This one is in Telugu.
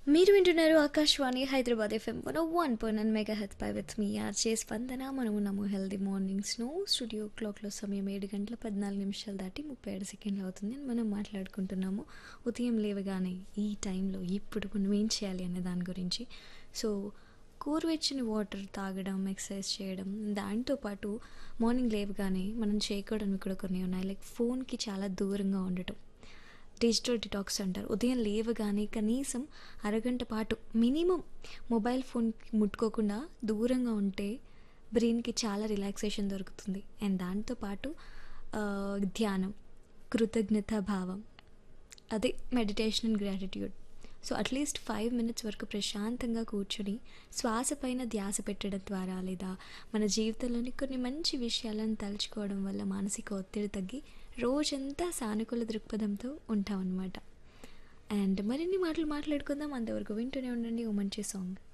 మీరు వింటున్నారు Akashvani Hyderabad FM one one point nine mega health పై విత్ మీ ఆర్చే స్పందన మనం ఉన్నాము హెల్దీ మార్నింగ్స్ను స్టూడియో క్లాక్లో సమయం ఏడు గంటల పద్నాలుగు నిమిషాలు దాటి ముప్పై ఏడు సెకండ్లు అవుతుంది అని మనం మాట్లాడుకుంటున్నాము ఉదయం లేవగానే ఈ టైంలో ఇప్పుడు మనం ఏం చేయాలి అనే దాని గురించి సో కూరవెచ్చని వాటర్ తాగడం ఎక్సర్సైజ్ చేయడం దాంతోపాటు మార్నింగ్ లేవగానే మనం చేయకూడని కూడా కొన్ని ఉన్నాయి లైక్ ఫోన్కి చాలా దూరంగా ఉండటం డిజిటల్ డిటాక్స్ అంటారు ఉదయం లేవగానే కనీసం అరగంట పాటు మినిమం మొబైల్ ఫోన్ ముట్టుకోకుండా దూరంగా ఉంటే బ్రెయిన్కి చాలా రిలాక్సేషన్ దొరుకుతుంది అండ్ దాంతోపాటు ఆ, ధ్యానం కృతజ్ఞత భావం అదే meditation and gratitude so at least five minutes వరకు ప్రశాంతంగా కూర్చొని శ్వాస పైన ధ్యాస పెట్టడం ద్వారా లేదా మన జీవితంలోని కొన్ని మంచి విషయాలను తలుచుకోవడం వల్ల మానసిక ఒత్తిడి తగ్గి రోజంతా సానుకూల దృక్పథంతో ఉంటామన్నమాట అండ్ మరిన్ని మాటలు మాట్లాడుకుందాం అంతవరకు వింటూనే ఉండండి ఓ మంచి సాంగ్